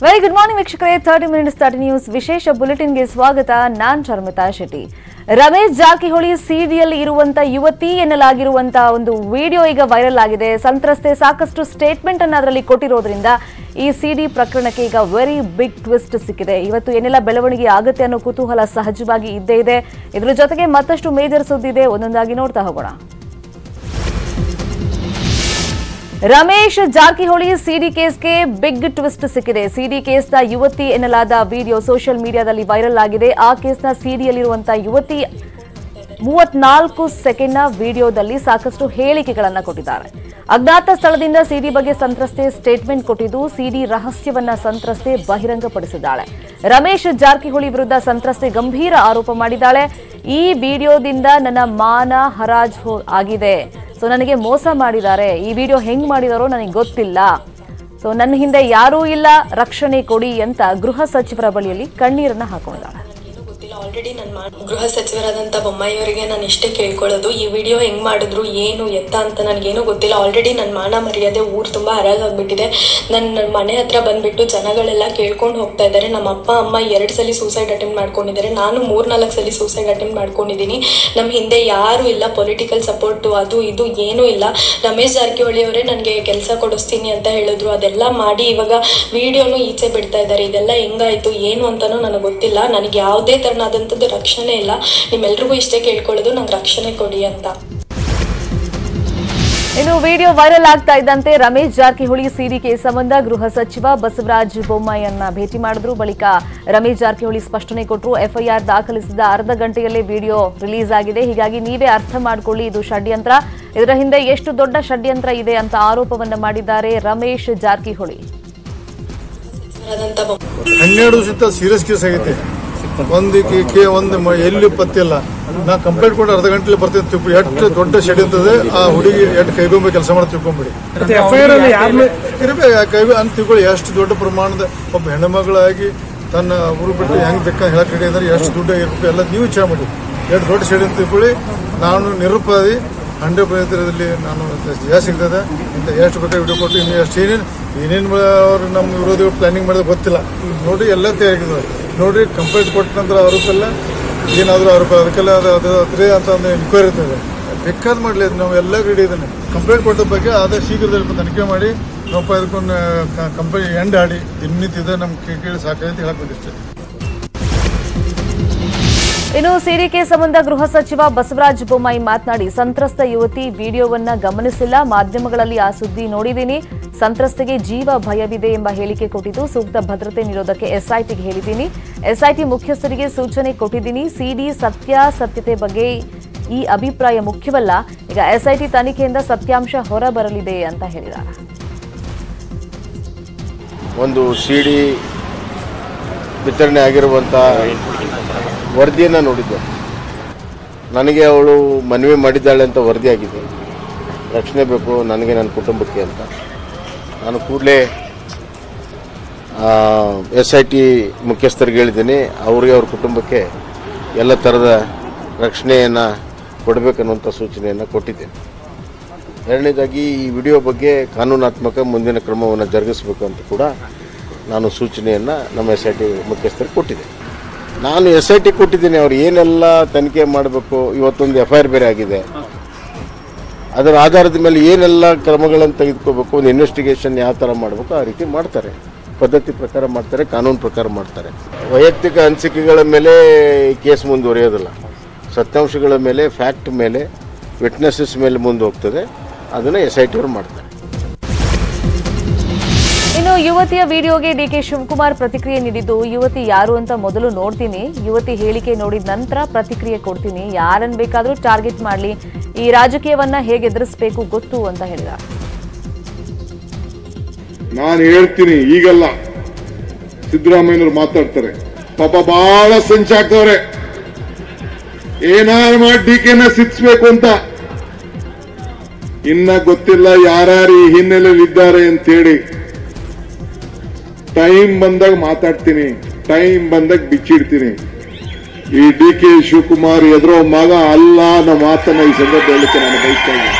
very good morning ವೀಕ್ಷಕರೇ thirty minutes thirty news ವಿಶೇಷ ಬುಲೆಟಿನ್ಗೆ ಸ್ವಾಗತ ನಾನ್ ಶರ್ಮಿತಾ ಶೆಟ್ಟಿ ರಮೇಶ್ ಜಾರಕಿಹೊಳಿ ಸಿಡಿಯಲ್ಲಿ ಇರುವಂತ ಯುವತಿ ಎನ್ನಲಾಗಿರುವಂತ ಒಂದು ವಿಡಿಯೋ ಈಗ ವೈರಲ್ ಆಗಿದೆ ಸಂತ್ರಸ್ತೆ ಸಾಕಷ್ಟು ಸ್ಟೇಟ್ಮೆಂಟ್ ಅನ್ನ ಅದರಲ್ಲಿ ಕೊಟ್ಟಿರೋದ್ರಿಂದ ಈ ಸಿಡಿ ಪ್ರಕರಣಕ್ಕೆ ಈಗ ವೆರಿ ಬಿಗ್ ಟ್ವಿಸ್ಟ್ ಸಿಕ್ಕಿದೆ ಇವತ್ತು ಏನೆಲ್ಲ ಬೆಳವಣಿಗೆ ಆಗುತ್ತೆ ಅನ್ನೋ ಕುತೂಹಲ ಸಹಜವಾಗಿ ಇದ್ದೇ ಇದೆ ಇದರ ಜೊತೆಗೆ ಮತ್ತಷ್ಟು ಮೇಜರ್ ಸುದ್ದಿ ಇದೆ ಒಂದೊಂದಾಗಿ ನೋಡ್ತಾ ಹೋಗೋಣ ರಮೇಶ್ ಜಾರಕಿಹೊಳಿ ಸಿಡಿ ಕೇಸ್ಗೆ ಬಿಗ್ ಟ್ವಿಸ್ಟ್ ಸಿಕ್ಕಿದೆ ಸಿಡಿ ಕೇಸ್ನ ಯುವತಿ ಎನ್ನಲಾದ ವಿಡಿಯೋ ಸೋಷಿಯಲ್ ಮೀಡಿಯಾದಲ್ಲಿ ವೈರಲ್ ಆಗಿದೆ ಆ ಕೇಸ್ನ ಸಿಡಿಯಲ್ಲಿರುವಂತಹ ಯುವತಿ ಮೂವತ್ನಾಲ್ಕು ಸೆಕೆಂಡ್ನ ವಿಡಿಯೋದಲ್ಲಿ ಸಾಕಷ್ಟು ಹೇಳಿಕೆಗಳನ್ನ ಕೊಟ್ಟಿದ್ದಾರೆ ಅಜ್ಞಾತ ಸ್ಥಳದಿಂದ ಸಿಡಿ ಬಗ್ಗೆ ಸಂತ್ರಸ್ತೆ ಸ್ಟೇಟ್ಮೆಂಟ್ ಕೊಟ್ಟಿದ್ದು ಸಿಡಿ ರಹಸ್ಯವನ್ನ ಸಂತ್ರಸ್ತೆ ಬಹಿರಂಗಪಡಿಸಿದ್ದಾಳೆ ರಮೇಶ್ ಜಾರಕಿಹೊಳಿ ವಿರುದ್ಧ ಸಂತ್ರಸ್ತೆ ಗಂಭೀರ ಆರೋಪ ಮಾಡಿದ್ದಾಳೆ ಈ ವಿಡಿಯೋದಿಂದ ನನ್ನ ಮಾನ ಹರಾಜ್ ಹೋ- ಆಗಿದೆ ಸೊ ನನಗೆ ಮೋಸ ಮಾಡಿದ್ದಾರೆ ಈ ವಿಡಿಯೋ ಹೆಂಗ್ ಮಾಡಿದಾರೋ ನನಗೆ ಗೊತ್ತಿಲ್ಲ ಸೊ ನನ್ನ ಹಿಂದೆ ಯಾರೂ ಇಲ್ಲ ರಕ್ಷಣೆ ಕೊಡಿ ಅಂತ ಗೃಹ ಸಚಿವರ ಬಳಿಯಲ್ಲಿ ಕಣ್ಣೀರನ್ನ ಹಾಕೊಂಡಿದ್ದಾಳೆ ಏನೂ ಗೊತ್ತಿಲ್ಲ ಆಲ್ರೆಡಿ ನನ್ನ ಮಾ ಗೃಹ ಸಚಿವರಾದಂಥ ಬೊಮ್ಮಾಯಿಯವರಿಗೆ ನಾನು ಇಷ್ಟೇ ಕೇಳ್ಕೊಳ್ಳೋದು ಈ ವಿಡಿಯೋ ಹೆಂಗ್ ಮಾಡಿದ್ರು ಏನು ಎತ್ತ ಅಂತ ನನಗೇನೂ ಗೊತ್ತಿಲ್ಲ ಆಲ್ರೆಡಿ ನನ್ನ ಮಾನ ಮರ್ಯಾದೆ ಊರು ತುಂಬ ಹರಾಗಾಗ್ಬಿಟ್ಟಿದೆ ನನ್ನ ಮನೆ ಹತ್ರ ಬಂದ್ಬಿಟ್ಟು ಜನಗಳೆಲ್ಲ ಕೇಳ್ಕೊಂಡು ಹೋಗ್ತಾ ಇದ್ದಾರೆ ನಮ್ಮ ಅಪ್ಪ ಅಮ್ಮ ಎರಡು ಸಲ ಸೂಸೈಡ್ ಅಟೆಂಪ್ಟ್ ಮಾಡ್ಕೊಂಡಿದ್ದಾರೆ ನಾನು ಮೂರ್ನಾಲ್ಕು ಸಲ ಸೂಸೈಡ್ ಅಟೆಂಪ್ಟ್ ಮಾಡ್ಕೊಂಡಿದ್ದೀನಿ ನಮ್ಮ ಹಿಂದೆ ಯಾರೂ ಇಲ್ಲ ಪೊಲಿಟಿಕಲ್ ಸಪೋರ್ಟು ಅದು ಇದು ಏನೂ ಇಲ್ಲ ರಮೇಶ್ ಜಾರಕಿಹೊಳಿ ಅವರೇ ನನಗೆ ಕೆಲಸ ಕೊಡಿಸ್ತೀನಿ ಅಂತ ಹೇಳಿದ್ರು ಅದೆಲ್ಲ ಮಾಡಿ ಇವಾಗ ವಿಡಿಯೋನು ಈಚೆ ಬಿಡ್ತಾ ಇದ್ದಾರೆ ಇದೆಲ್ಲ ಹೆಂಗಾಯ್ತು ಏನು ಅಂತಲೂ ನನಗೆ ಗೊತ್ತಿಲ್ಲ ನನಗೆ ಯಾವುದೇ ಥರನಾದಂಥದ್ದು ರಕ್ಷಣೆ ಇಲ್ಲ ನಿಮ್ಮೆಲ್ರಿಗೂ ಇಷ್ಟೇ ಕೇಳ್ಕೊಳ್ಳೋದು ನಂಗೆ ರಕ್ಷಣೆ ಕೊಡಿ ಅಂತ ಇನ್ನು ವಿಡಿಯೋ ವೈರಲ್ ಆಗ್ತಾ ಇದ್ದಂತೆ ರಮೇಶ್ ಜಾರಕಿಹೊಳಿ ಸಿಡಿ ಕೇಸ್ ಸಂಬಂಧ ಗೃಹ ಸಚಿವ ಬಸವರಾಜ ಬೊಮ್ಮಾಯಿಯನ್ನ ಭೇಟಿ ಮಾಡಿದ್ರು ಬಳಿಕ ರಮೇಶ್ ಜಾರಕಿಹೊಳಿ ಸ್ಪಷ್ಟನೆ ಕೊಟ್ಟರು ಎಫ್ಐಆರ್ ದಾಖಲಿಸಿದ ಅರ್ಧ ಗಂಟೆಯಲ್ಲೇ ವಿಡಿಯೋ ರಿಲೀಸ್ ಆಗಿದೆ ಹೀಗಾಗಿ ನೀವೇ ಅರ್ಥ ಮಾಡ್ಕೊಳ್ಳಿ ಇದು ಷಡ್ಯಂತ್ರ ಇದರ ಹಿಂದೆ ಎಷ್ಟು ದೊಡ್ಡ ಷಡ್ಯಂತ್ರ ಇದೆ ಅಂತ ಆರೋಪವನ್ನ ಮಾಡಿದ್ದಾರೆ ರಮೇಶ್ ಜಾರಕಿಹೊಳಿ ಸಚಿವರಾದಂಥ ಬೊಮ್ಮ ಹನ್ನೆರಡು ದಿವಸ ಸೀರಿಯಸ್ ಕೇಸ್ ಆಗೈತೆ ಒಂದು ಕೇ- ಕೇ ಒಂದು ಮ- ಎಲ್ಲಿ ಪತ್ತಿಲ್ಲ ನಾ ಕಂಪ್ಲೇಂಟ್ ಕೊಟ್ಟು ಅರ್ಧ ಗಂಟೆ ಬರ್ತೀನಿ ತಿಳ್ಕೊಂಡು ಎಷ್ಟು ದೊಡ್ಡ ಷಡ್ಯಂತ್ರ ಇದೆ ಆ ಹುಡುಗಿ ಎಷ್ಟು ಕೈಗೊಂಬೆ ಕೆಲಸ ಮಾಡಿ ತಿಳ್ಕೊಂಬಿಡಿ ಎಫ್ಐಆರ್ ಅಲ್ಲಿ ಯಾರನ್ನ ಇರಬೇಕು ಆ ಕೈಗೊ ಅಂತ ತಿಳ್ಕೊಳ್ಳಿ ಎಷ್ಟು ದೊಡ್ಡ ಪ್ರಮಾಣದ ಒಬ್ಬ ಹೆಣ್ಣುಮಗಳಾಗಿ ತನ್ನ ಊರು ಬಿಟ್ಟು ಹೆಂಗ್ ಬೇಕಾ ಹೇಳಕ್ ರೆಡಿ ಇದ್ದಾರೆ ಎಷ್ಟು ದುಡ್ಡು ಇರಬೇಕು ಎಲ್ಲ ನೀವು ವಿಚಾರ ಮಾಡಿ ಎಷ್ಟು ದೊಡ್ಡ ಷಡ್ಯಂತ್ರ ತಿಳ್ಕೊಳ್ಳಿ ನಾನು ನಿರುಪಾದಿ ಹಂಡ್ರೆಡ್ ಪ್ರಯತ್ನದಲ್ಲಿ ನಾನು ಜಾಸ್ತಿ ಸಿಗ್ತದೆ ಇಂಥ ಎಷ್ಟು ಬೇಕಾದ್ರೆ ವಿಡಿಯೋ ಕೊಟ್ಟು ಇನ್ನು ಎಷ್ಟು ಏನೇನು ಏನೇನು ಅವ್ರು ನಮ್ಮ ವಿರೋಧಿಗಳು ಪ್ಲಾನಿಂಗ್ ಮಾಡಿದ್ರೆ ಗೊತ್ತಿಲ್ಲ ನೋಡಿ ಎಲ್ಲ ತಯಾರಿದ್ದಾರೆ ನೋಡ್ರಿ ಕಂಪ್ಲೇಂಟ್ ಕೊಟ್ಟ ನಂತರ ಆರೋಪೆಲ್ಲ ಏನಾದರೂ ಆರೋಪ ಅದಕ್ಕೆಲ್ಲ ಅದು ಅದು ಅದ್ರೇ ಅಂತ ಒಂದು ಎನ್ಕ್ವೈರಿ ಇರ್ತದೆ ಬೇಕಾದ್ ಮಾಡಲಿ ನಾವು ಎಲ್ಲ ರೆಡಿ ಇದ್ದಾನೆ ಕಂಪ್ಲೇಂಟ್ ಕೊಟ್ಟ ಬಗ್ಗೆ ಆದಷ್ಟು ಶೀಘ್ರದಲ್ಲಿ ತನಿಖೆ ಮಾಡಿ ನಾವು ಇದಕ್ಕೊಂದು ಕಂಪನಿ ಎಂಡ್ ಆಡಿ ಇನ್ನಿತ್ತಿದೆ ನಮ್ಗೆ ಕೇಳಿ ಸಾಕಾಗಿ ಅಂತ ಹೇಳಕ್ ಬಂದಿಷ್ಟೇ ಇನ್ನು ಸಿಡಿ ಕೇಸ್ ಸಂಬಂಧ ಗೃಹ ಸಚಿವ ಬಸವರಾಜ ಬೊಮ್ಮಾಯಿ ಮಾತನಾಡಿ ಸಂತ್ರಸ್ತ ಯುವತಿ ವಿಡಿಯೋವನ್ನ ಗಮನಿಸಿಲ್ಲ ಮಾಧ್ಯಮಗಳಲ್ಲಿ ಆ ಸುದ್ದಿ ನೋಡಿದ್ದೀನಿ ಸಂತ್ರಸ್ತೆಗೆ ಜೀವ ಭಯವಿದೆ ಎಂಬ ಹೇಳಿಕೆ ಕೊಟ್ಟಿದ್ದು ಸೂಕ್ತ ಭದ್ರತೆ ನೀಡೋದಕ್ಕೆ ಎಸ್ಐಟಿಗೆ ಹೇಳಿದ್ದೀನಿ ಎಸ್ಐಟಿ ಮುಖ್ಯಸ್ಥರಿಗೆ ಸೂಚನೆ ಕೊಟ್ಟಿದ್ದೀನಿ ಸಿಡಿ ಸತ್ಯಾಸತ್ಯತೆ ಬಗ್ಗೆ ಈ ಅಭಿಪ್ರಾಯ ಮುಖ್ಯವಲ್ಲ ಈಗ ಎಸ್ಐಟಿ ತನಿಖೆಯಿಂದ ಸತ್ಯಾಂಶ ಹೊರಬರಲಿದೆ ಅಂತ ಹೇಳಿದ್ದಾರೆ ಒಂದು ಸಿ ಡಿ ವಿತರಣೆ ಆಗಿರುವಂಥ ವರದಿಯನ್ನು ನೋಡಿದ್ದೆ ನನಗೆ ಅವಳು ಮನವಿ ಮಾಡಿದ್ದಾಳೆ ಅಂತ ವರದಿ ಆಗಿದೆ ರಕ್ಷಣೆ ಬೇಕು ನನಗೆ ನನ್ನ ಕುಟುಂಬಕ್ಕೆ ಅಂತ ನಾನು ಕೂಡಲೇ ಎಸ್ ಐ ಟಿ ಮುಖ್ಯಸ್ಥರಿಗೆ ಹೇಳಿದ್ದೀನಿ ಅವರಿಗೆ ಅವ್ರ ಕುಟುಂಬಕ್ಕೆ ಎಲ್ಲ ಥರದ ರಕ್ಷಣೆಯನ್ನು ಕೊಡಬೇಕನ್ನುವಂಥ ಸೂಚನೆಯನ್ನು ಕೊಟ್ಟಿದ್ದೇನೆ ಎರಡನೇದಾಗಿ ಈ ವಿಡಿಯೋ ಬಗ್ಗೆ ಕಾನೂನಾತ್ಮಕ ಮುಂದಿನ ಕ್ರಮವನ್ನು ಜರುಗಿಸಬೇಕು ಅಂತ ಕೂಡ ನಾನು ಸೂಚನೆಯನ್ನು ನಮ್ಮ ಎಸ್ ಐ ಟಿ ಮುಖ್ಯಸ್ಥರಿಗೆ ಕೊಟ್ಟಿದ್ದೆ ನಾನು ಎಸ್ ಐ ಟಿ ಕೊಟ್ಟಿದ್ದೀನಿ ಅವ್ರು ಏನೆಲ್ಲ ತನಿಖೆ ಮಾಡಬೇಕು ಇವತ್ತೊಂದು ಎಫ್ ಐ ಆರ್ ಬೇರೆ ಆಗಿದೆ ಅದರ ಆಧಾರದ ಮೇಲೆ ಏನೆಲ್ಲ ಕ್ರಮಗಳನ್ನು ತೆಗೆದುಕೋಬೇಕು ಒಂದು ಇನ್ವೆಸ್ಟಿಗೇಷನ್ ಯಾವ ಥರ ಮಾಡಬೇಕು ಆ ರೀತಿ ಮಾಡ್ತಾರೆ ಪದ್ಧತಿ ಪ್ರಕಾರ ಮಾಡ್ತಾರೆ ಕಾನೂನು ಪ್ರಕಾರ ಮಾಡ್ತಾರೆ ವೈಯಕ್ತಿಕ ಅನಿಸಿಕೆಗಳ ಮೇಲೆ ಈ ಕೇಸ್ ಮುಂದುವರಿಯೋದಿಲ್ಲ ಸತ್ಯಾಂಶಗಳ ಮೇಲೆ ಫ್ಯಾಕ್ಟ್ ಮೇಲೆ ವಿಟ್ನೆಸಸ್ ಮೇಲೆ ಮುಂದೆ ಹೋಗ್ತದೆ ಅದನ್ನು ಎಸ್ ಐ ಟಿ ಅವ್ರು ಮಾಡ್ತಾರೆ ಇನ್ನು ಯುವತಿಯ ವಿಡಿಯೋಗೆ ಡಿಕೆ ಶಿವಕುಮಾರ್ ಪ್ರತಿಕ್ರಿಯೆ ನೀಡಿದ್ದು ಯುವತಿ ಯಾರು ಅಂತ ಮೊದಲು ನೋಡ್ತೀನಿ ಯುವತಿ ಹೇಳಿಕೆ ನೋಡಿದ ನಂತರ ಪ್ರತಿಕ್ರಿಯೆ ಕೊಡ್ತೀನಿ ಯಾರನ್ನ ಬೇಕಾದ್ರೂ ಟಾರ್ಗೆಟ್ ಮಾಡಲಿ ಈ ರಾಜಕೀಯವನ್ನ ಹೇಗೆ ಎದುರಿಸಬೇಕು ಗೊತ್ತು ಅಂತ ಹೇಳಿದ್ದಾರೆ ನಾನು ಹೇಳ್ತೀನಿ ಈಗಲ್ಲ ಸಿದ್ದರಾಮಯ್ಯನವ್ರು ಮಾತಾಡ್ತಾರೆ ಪಾಪ ಬಹಳ ಸಂಚಾಕ್ತವ್ರೆ ಏನಾರು ಮಾಡಿ ಡಿ ಕೆನ ಸಿಕ್ಸ್ಬೇಕು ಅಂತ ಇನ್ನ ಗೊತ್ತಿಲ್ಲ ಯಾರ್ಯಾರು ಈ ಹಿನ್ನೆಲೆಯಲ್ಲಿ ಇದ್ದಾರೆ ಅಂತೇಳಿ ಟೈಮ್ ಬಂದಾಗ ಮಾತಾಡ್ತೀನಿ ಟೈಮ್ ಬಂದಾಗ ಬಿಚ್ಚಿಡ್ತೀನಿ ಈ ಡಿ ಕೆ ಶಿವಕುಮಾರ್ ಎದುರೋ ಮಗ ಅಲ್ಲ ಅನ್ನೋ ಮಾತನ್ನ ಈ ಸಂದರ್ಭ ಹೇಳಲಿಕ್ಕೆ ನಾನು ಬಯಸ್ತಾ ಇದ್ದೀನಿ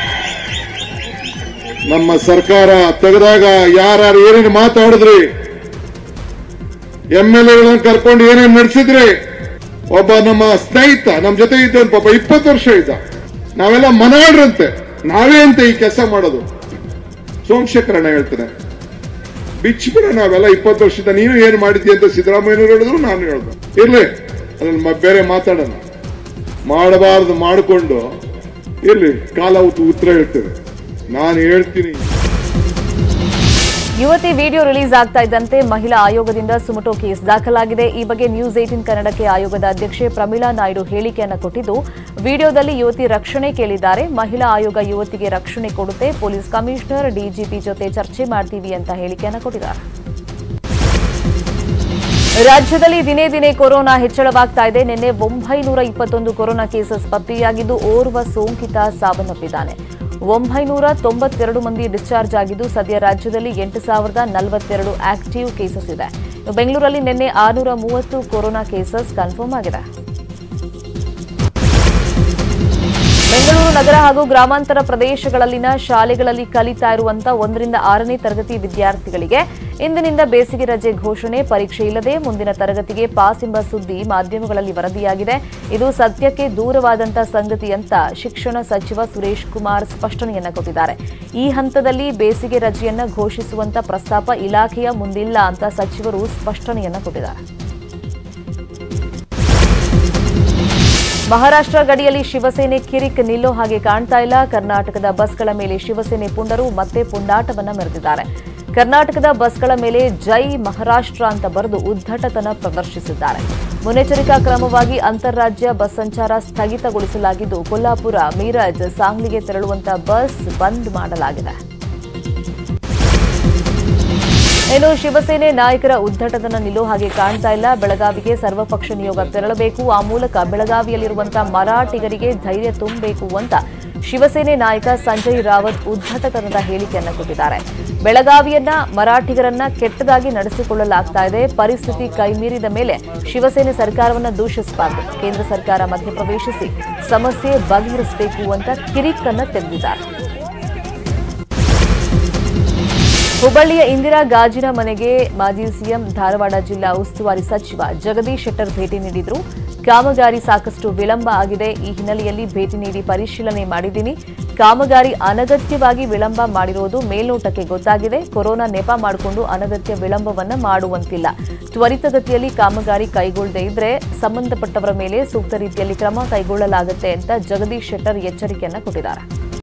ನಮ್ಮ ಸರ್ಕಾರ ತೆಗೆದಾಗ ಯಾರ್ಯಾರು ಏನೇನು ಮಾತಾಡಿದ್ರಿ ಎಂ ಎಲ್ ಎಗಳನ್ನ ಕರ್ಕೊಂಡು ಏನೇನ್ ನಡೆಸಿದ್ರಿ ಒಬ್ಬ ನಮ್ಮ ಸ್ನೇಹಿತ ನಮ್ಮ ಜೊತೆ ಇದ್ದ ಪಾಪ ಇಪ್ಪತ್ತು ವರ್ಷ ಇದ್ದ ನಾವೆಲ್ಲ ಮನಾಡ್ರಂತೆ ನಾವೇ ಅಂತ ಈ ಕೆಲಸ ಮಾಡೋದು ಸೋಮಶೇಖರಣ್ಣ ಹೇಳ್ತಾನೆ ಬಿಚ್ಚಿಬಿಡ ನಾವೆಲ್ಲ ಇಪ್ಪತ್ತು ವರ್ಷದ ನೀನು ಏನ್ ಮಾಡಿದ್ದಿ ಅಂತ ಸಿದ್ದರಾಮಯ್ಯನವರು ಹೇಳಿದ್ರು ನಾನು ಹೇಳ್ದೆ ಇರ್ಲಿ ಅದನ್ನ ಮ- ಬೇರೆ ಮಾತಾಡೋಣ ಮಾಡಬಾರ್ದು ಮಾಡಿಕೊಂಡು ಇರ್ಲಿ ಕಾಲ ಹೊತ್ತು ಉತ್ತರ ಹೇಳ್ತೇವೆ ನಾನು ಹೇಳ್ತೀನಿ ಯುವತಿ ವಿಡಿಯೋ ರಿಲೀಸ್ ಆಗ್ತಾ ಇದ್ದಂತೆ ಮಹಿಳಾ ಆಯೋಗದಿಂದ ಸುಮಟೋ ಕೇಸ್ ದಾಖಲಾಗಿದೆ ಈ ಬಗ್ಗೆ ನ್ಯೂಸ್ ಏಟಿನ್ ಕನ್ನಡಕ್ಕೆ ಆಯೋಗದ ಅಧ್ಯಕ್ಷೆ ಪ್ರಮೀಳಾ ನಾಯ್ಡು ಹೇಳಿಕೆಯನ್ನು ಕೊಟ್ಟಿದ್ದು ವಿಡಿಯೋದಲ್ಲಿ ಯುವತಿ ರಕ್ಷಣೆ ಕೇಳಿದ್ದಾರೆ ಮಹಿಳಾ ಆಯೋಗ ಯುವತಿಗೆ ರಕ್ಷಣೆ ಕೊಡುತ್ತೆ ಪೊಲೀಸ್ ಕಮಿಷನರ್ ಡಿಜಿಪಿ ಜೊತೆ ಚರ್ಚೆ ಮಾಡ್ತೀವಿ ಅಂತ ಹೇಳಿಕೆಯನ್ನು ಕೊಟ್ಟಿದ್ದಾರೆ ರಾಜ್ಯದಲ್ಲಿ ದಿನೇ ದಿನೇ ಕೊರೋನಾ ಹೆಚ್ಚಳವಾಗ್ತಾ ಇದೆ ನಿನ್ನೆ ಒಂಬೈನೂರ ಇಪ್ಪತ್ತೊಂದು ಕೊರೋನಾ ಕೇಸಸ್ ಪತ್ತೆಯಾಗಿದ್ದು ಓರ್ವ ಸೋಂಕಿತ ಸಾವನ್ನಪ್ಪಿದ್ದಾನೆ ಒಂಬೈನೂರ ತೊಂಬತ್ತೆರಡು ಮಂದಿ ಡಿಸ್ಚಾರ್ಜ್ ಆಗಿದ್ದು ಸದ್ಯ ರಾಜ್ಯದಲ್ಲಿ ಎಂಟು ಸಾವಿರದ ನಲವತ್ತೆರಡು ಆಕ್ಟಿವ್ ಕೇಸಸ್ ಇದೆ ಇನ್ನು ಬೆಂಗಳೂರಲ್ಲಿ ನಿನ್ನೆ ಆರುನೂರ ಮೂವತ್ತು ಕೊರೋನಾ ಕೇಸಸ್ ಕನ್ಫರ್ಮ್ ಆಗಿದೆ ಬೆಂಗಳೂರು ನಗರ ಹಾಗೂ ಗ್ರಾಮಾಂತರ ಪ್ರದೇಶಗಳಲ್ಲಿನ ಶಾಲೆಗಳಲ್ಲಿ ಕಲಿತಾ ಇರುವಂತಹ ಒಂದರಿಂದ ಆರನೇ ತರಗತಿ ವಿದ್ಯಾರ್ಥಿಗಳಿಗೆ ಇಂದಿನಿಂದ ಬೇಸಿಗೆ ರಜೆ ಘೋಷಣೆ ಪರೀಕ್ಷೆ ಇಲ್ಲದೆ ಮುಂದಿನ ತರಗತಿಗೆ ಪಾಸ್ ಎಂಬ ಸುದ್ದಿ ಮಾಧ್ಯಮಗಳಲ್ಲಿ ವರದಿಯಾಗಿದೆ ಇದು ಸತ್ಯಕ್ಕೆ ದೂರವಾದಂತಹ ಸಂಗತಿ ಅಂತ ಶಿಕ್ಷಣ ಸಚಿವ ಸುರೇಶ್ ಕುಮಾರ್ ಸ್ಪಷ್ಟನೆಯನ್ನ ಕೊಟ್ಟಿದ್ದಾರೆ ಈ ಹಂತದಲ್ಲಿ ಬೇಸಿಗೆ ರಜೆಯನ್ನ ಘೋಷಿಸುವಂತ ಪ್ರಸ್ತಾಪ ಇಲಾಖೆಯ ಮುಂದಿಲ್ಲ ಅಂತ ಸಚಿವರು ಸ್ಪಷ್ಟನೆಯನ್ನ ಕೊಟ್ಟಿದ್ದಾರೆ ಮಹಾರಾಷ್ಟ್ರ ಗಡಿಯಲ್ಲಿ ಶಿವಸೇನೆ ಕಿರಿಕ್ ನಿಲ್ಲೋ ಹಾಗೆ ಕಾಣ್ತಾ ಇಲ್ಲ ಕರ್ನಾಟಕದ ಬಸ್ಗಳ ಮೇಲೆ ಶಿವಸೇನೆ ಪುಂಡರು ಮತ್ತೆ ಪುಂಡಾಟವನ್ನ ಮೆರೆದಿದ್ದಾರೆ ಕರ್ನಾಟಕದ ಬಸ್ಗಳ ಮೇಲೆ ಜೈ ಮಹಾರಾಷ್ಟ್ರ ಅಂತ ಬರೆದು ಉದ್ದಟತನ ಪ್ರದರ್ಶಿಸಿದ್ದಾರೆ ಮುನ್ನೆಚ್ಚರಿಕಾ ಕ್ರಮವಾಗಿ ಅಂತಾರಾಜ್ಯ ಬಸ್ ಸಂಚಾರ ಸ್ಥಗಿತಗೊಳಿಸಲಾಗಿದ್ದು ಕೊಲ್ಲಾಪುರ ಮೀರಜ್ ಸಾಂಗ್ಲಿಗೆ ತೆರಳುವಂತಹ ಬಸ್ ಬಂದ್ ಮಾಡಲಾಗಿದೆ ಇನ್ನು ಶಿವಸೇನೆ ನಾಯಕರ ಉದ್ದಟತನ ನಿಲ್ಲೋ ಹಾಗೆ ಕಾಣ್ತಾ ಇಲ್ಲ ಬೆಳಗಾವಿಗೆ ಸರ್ವಪಕ್ಷ ನಿಯೋಗ ತೆರಳಬೇಕು ಆ ಮೂಲಕ ಬೆಳಗಾವಿಯಲ್ಲಿರುವಂತಹ ಮರಾಠಿಗರಿಗೆ ಧೈರ್ಯ ತುಂಬಬೇಕು ಅಂತ ಶಿವಸೇನೆ ನಾಯಕ ಸಂಜಯ್ ರಾವತ್ ಉದ್ದಟತನದ ಹೇಳಿಕೆಯನ್ನ ಕೊಟ್ಟಿದ್ದಾರೆ ಬೆಳಗಾವಿಯನ್ನ ಮರಾಠಿಗರನ್ನ ಕೆಟ್ಟದಾಗಿ ನಡೆಸಿಕೊಳ್ಳಲಾಗ್ತಾ ಇದೆ ಪರಿಸ್ಥಿತಿ ಕೈಮೀರಿದ ಮೇಲೆ ಶಿವಸೇನೆ ಸರ್ಕಾರವನ್ನ ದೂಷಿಸಬಾರದು ಕೇಂದ್ರ ಸರ್ಕಾರ ಮಧ್ಯಪ್ರವೇಶಿಸಿ ಸಮಸ್ಯೆ ಬಗೆಹರಿಸಬೇಕು ಅಂತ ಕಿರಿಕನ್ನ ತೆಗೆದಿದ್ದಾರೆ ಹುಬ್ಬಳ್ಳಿಯ ಇಂದಿರಾ ಗಾಜಿನ ಮನೆಗೆ ಮಾಜಿ ಸಿಎಂ ಧಾರವಾಡ ಜಿಲ್ಲಾ ಉಸ್ತುವಾರಿ ಸಚಿವ ಜಗದೀಶ್ ಶೆಟ್ಟರ್ ಭೇಟಿ ನೀಡಿದ್ರು ಕಾಮಗಾರಿ ಸಾಕಷ್ಟು ವಿಳಂಬ ಆಗಿದೆ ಈ ಹಿನ್ನೆಲೆಯಲ್ಲಿ ಭೇಟಿ ನೀಡಿ ಪರಿಶೀಲನೆ ಮಾಡಿದ್ದೀನಿ ಕಾಮಗಾರಿ ಅನಗತ್ಯವಾಗಿ ವಿಳಂಬ ಮಾಡಿರುವುದು ಮೇಲ್ನೋಟಕ್ಕೆ ಗೊತ್ತಾಗಿದೆ ಕೊರೋನಾ ನೆಪ ಮಾಡಿಕೊಂಡು ಅನಗತ್ಯ ವಿಳಂಬವನ್ನ ಮಾಡುವಂತಿಲ್ಲ ತ್ವರಿತಗತಿಯಲ್ಲಿ ಕಾಮಗಾರಿ ಕೈಗೊಳ್ಳದೇ ಇದ್ರೆ ಸಂಬಂಧಪಟ್ಟವರ ಮೇಲೆ ಸೂಕ್ತ ರೀತಿಯಲ್ಲಿ ಕ್ರಮ ಕೈಗೊಳ್ಳಲಾಗುತ್ತೆ ಅಂತ ಜಗದೀಶ್ ಶೆಟ್ಟರ್ ಎಚ್ಚರಿಕೆಯನ್ನ ಕೊಟ್ಟಿದ್ದಾರೆ